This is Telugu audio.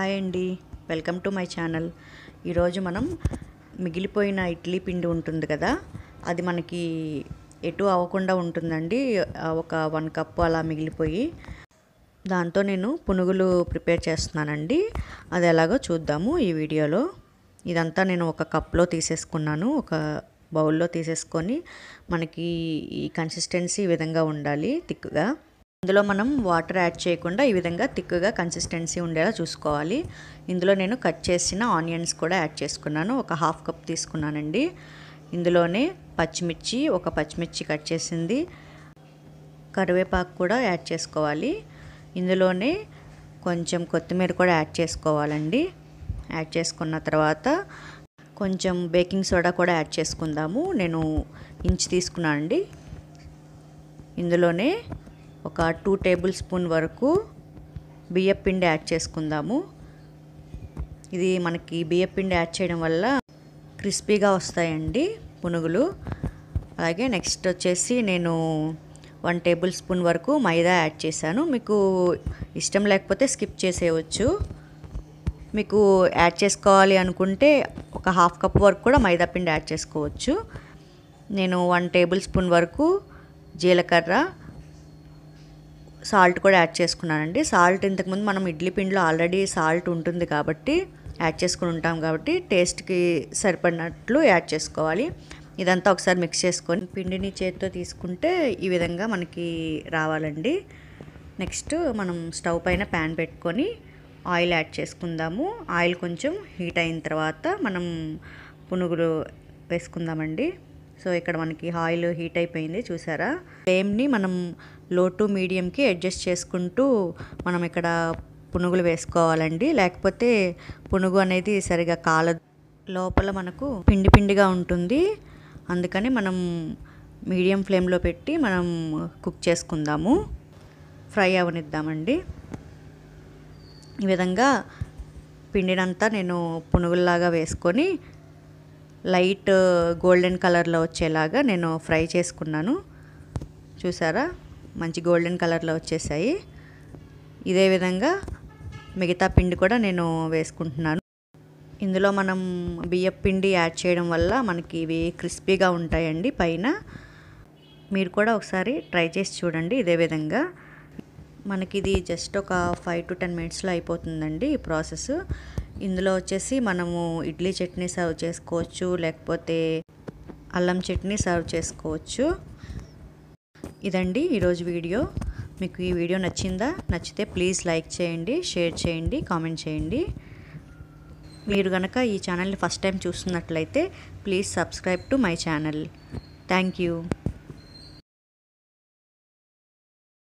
హాయ్ అండి వెల్కమ్ టు మై ఛానల్ ఈరోజు మనం మిగిలిపోయిన ఇడ్లీ పిండి ఉంటుంది కదా అది మనకి ఎటు అవ్వకుండా ఉంటుందండి ఆ, ఒక వన్ కప్ అలా మిగిలిపోయి దాంతో నేను పునుగులు ప్రిపేర్ చేస్తున్నానండి అది ఎలాగో చూద్దాము ఈ వీడియోలో ఇదంతా నేను ఒక కప్లో తీసేసుకున్నాను ఒక బౌల్లో తీసేసుకొని మనకి ఈ కన్సిస్టెన్సీ ఈ విధంగా ఉండాలి థిక్గా ఇందులో మనం వాటర్ యాడ్ చేయకుండా ఈ విధంగా థిక్గా కన్సిస్టెన్సీ ఉండేలా చూసుకోవాలి ఇందులో నేను కట్ చేసిన ఆనియన్స్ కూడా యాడ్ చేసుకున్నాను ఒక హాఫ్ కప్ తీసుకున్నానండి ఇందులోనే పచ్చిమిర్చి ఒక పచ్చిమిర్చి కట్ చేసింది కరివేపాకు కూడా యాడ్ చేసుకోవాలి ఇందులోనే కొంచెం కొత్తిమీర కూడా యాడ్ చేసుకోవాలండి యాడ్ చేసుకున్న తర్వాత కొంచెం బేకింగ్ సోడా కూడా యాడ్ చేసుకుందాము నేను ఇంచ్ తీసుకున్నానండి ఇందులోనే ఒక టూ టేబుల్ స్పూన్ వరకు బియ్యం పిండి యాడ్ చేసుకుందాము ఇది మనకి బియ్యం పిండి యాడ్ చేయడం వల్ల క్రిస్పీగా వస్తాయండి పునుగులు అలాగే నెక్స్ట్ వచ్చేసి నేను వన్ టేబుల్ స్పూన్ వరకు మైదా యాడ్ చేశాను మీకు ఇష్టం లేకపోతే స్కిప్ చేసేయవచ్చు మీకు యాడ్ చేసుకోవాలి అనుకుంటే ఒక హాఫ్ కప్ వరకు కూడా మైదా పిండి యాడ్ చేసుకోవచ్చు నేను వన్ టేబుల్ స్పూన్ వరకు జీలకర్ర సాల్ట్ కూడా యాడ్ చేసుకున్నానండి సాల్ట్ ఇంతకుముందు మనం ఇడ్లీ పిండిలో ఆల్రెడీ సాల్ట్ ఉంటుంది కాబట్టి యాడ్ చేసుకుని ఉంటాం కాబట్టి టేస్ట్కి సరిపడినట్లు యాడ్ చేసుకోవాలి ఇదంతా ఒకసారి మిక్స్ చేసుకొని పిండిని చేతితో తీసుకుంటే ఈ విధంగా మనకి రావాలండి నెక్స్ట్ మనం స్టవ్ పైన ప్యాన్ పెట్టుకొని ఆయిల్ యాడ్ చేసుకుందాము ఆయిల్ కొంచెం హీట్ అయిన తర్వాత మనం పునుగులు వేసుకుందామండి సో ఇక్కడ మనకి ఆయిల్ హీట్ అయిపోయింది చూసారా ఫ్లేమ్ని మనం లో టు మీడియంకి అడ్జస్ట్ చేసుకుంటూ మనం ఇక్కడ పునుగులు వేసుకోవాలండి లేకపోతే పునుగు అనేది సరిగా కాల లోపల మనకు పిండి పిండిగా ఉంటుంది అందుకని మనం మీడియం ఫ్లేమ్లో పెట్టి మనం కుక్ చేసుకుందాము ఫ్రై అవనిద్దామండి ఈ విధంగా పిండినంతా నేను పునుగుల్లాగా వేసుకొని లైట్ గోల్డెన్ కలర్లో వచ్చేలాగా నేను ఫ్రై చేసుకున్నాను చూసారా మంచి గోల్డెన్ కలర్లో వచ్చేసాయి ఇదే విధంగా మిగతా పిండి కూడా నేను వేసుకుంటున్నాను ఇందులో మనం బియ్యం పిండి యాడ్ చేయడం వల్ల మనకి ఇవి క్రిస్పీగా ఉంటాయండి పైన మీరు కూడా ఒకసారి ట్రై చేసి చూడండి ఇదే విధంగా మనకి ఇది జస్ట్ ఒక ఫైవ్ టు టెన్ మినిట్స్లో అయిపోతుందండి ఈ ప్రాసెస్ ఇందులో వచ్చేసి మనము ఇడ్లీ చట్నీ సర్వ్ చేసుకోవచ్చు లేకపోతే అల్లం చట్నీ సర్వ్ చేసుకోవచ్చు ఇదండి ఈరోజు వీడియో మీకు ఈ వీడియో నచ్చిందా నచ్చితే ప్లీజ్ లైక్ చేయండి షేర్ చేయండి కామెంట్ చేయండి మీరు కనుక ఈ ఛానల్ని ఫస్ట్ టైం చూస్తున్నట్లయితే please subscribe to my channel thank you